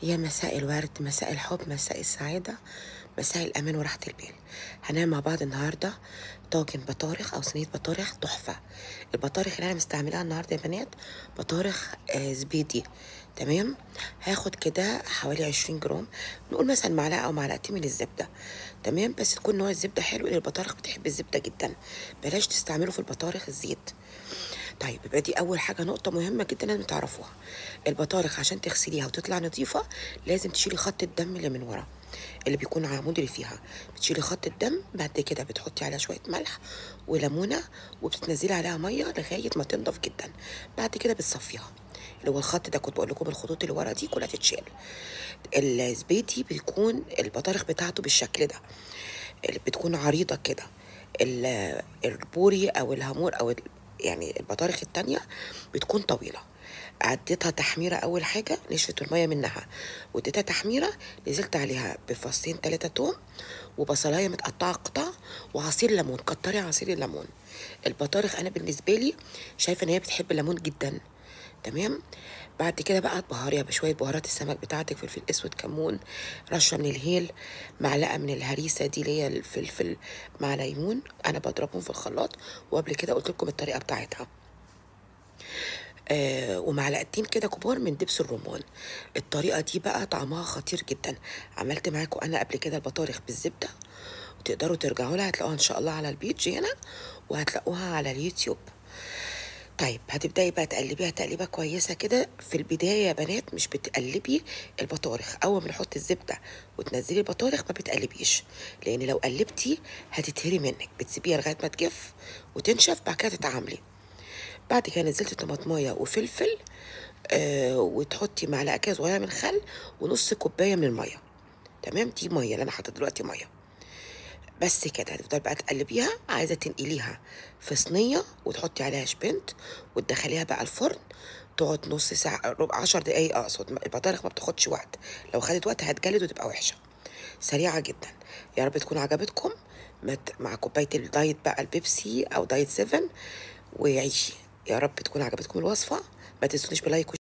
يا مساء الورد مساء الحب مساء السعادة مساء الأمان وراحة البال هنعمل مع بعض النهاردة طاجن بطارخ أو صينية بطارخ تحفة البطارخ اللي أنا مستعملها النهاردة يا بنات بطارخ آه زبيدي تمام هاخد كده حوالي عشرين جرام نقول مثلا معلقة أو معلقتين من الزبدة تمام بس تكون نوع الزبدة حلو لأن البطارخ بتحب الزبدة جدا بلاش تستعملوا في البطارخ الزيت طيب يبقى دي اول حاجه نقطه مهمه جدا لازم تعرفوها البطارخ عشان تغسليها وتطلع نظيفه لازم تشيلي خط الدم اللي من ورا اللي بيكون على العمود اللي فيها بتشيلي خط الدم بعد كده بتحطي عليها شويه ملح وليمونه وبتنزلي عليها ميه لغايه ما تنضف جدا بعد كده بتصفيها اللي هو الخط ده كنت بقول لكم الخطوط اللي ورا دي كلها تتشال الزبيدي بيكون البطارخ بتاعته بالشكل ده اللي بتكون عريضه كده ال- البوري او الهامور او ال- يعني البطارخ التانية بتكون طويلة عديتها تحميرة أول حاجة نشفت المية منها واديتها تحميرة نزلت عليها بفصين تلاتة توم وبصلاية متقطعة قطع وعصير ليمون كتري عصير الليمون البطارخ أنا بالنسبة لي شايفة إن هي بتحب الليمون جدا تمام بعد كده بقى تبهريها بشويه بهارات السمك بتاعتك فلفل اسود كمون رشه من الهيل معلقه من الهريسه دي اللي هي الفلفل مع ليمون انا بضربهم في الخلاط وقبل كده قلت لكم الطريقه بتاعتها آه ومعلقتين كده كبار من دبس الرمان الطريقه دي بقى طعمها خطير جدا عملت معاكم انا قبل كده البطارخ بالزبده وتقدروا ترجعوا لها هتلاقوها ان شاء الله على البيج هنا وهتلاقوها على اليوتيوب طيب هتبداي بقى تقلبيها تقليبه كويسه كده في البدايه يا بنات مش بتقلبي البطارخ اول ما نحط الزبده وتنزلي البطارخ ما بتقلبيش لان لو قلبتي هتتهري منك بتسيبيها لغايه ما تجف وتنشف بعد كده تتعاملي بعد كده نزلت طماطمايه وفلفل آه وتحطي معلقه كده صغيره من خل ونص كوبايه من الميه تمام دي ميه اللي انا حاطه دلوقتي ميه بس كده هتفضل بقى تقلبيها عايزه تنقليها في صينيه وتحطي عليها شبنت وتدخليها بقى الفرن تقعد نص ساعه ربع عشر دقايق اقصد البطارخ ما بتاخدش وقت لو خدت وقت هتجلد وتبقى وحشه سريعه جدا يا رب تكون عجبتكم مت- مع كوبايه الدايت بقى البيبسي او دايت 7 وعيشي يا رب تكون عجبتكم الوصفه ما تنسونيش بلايك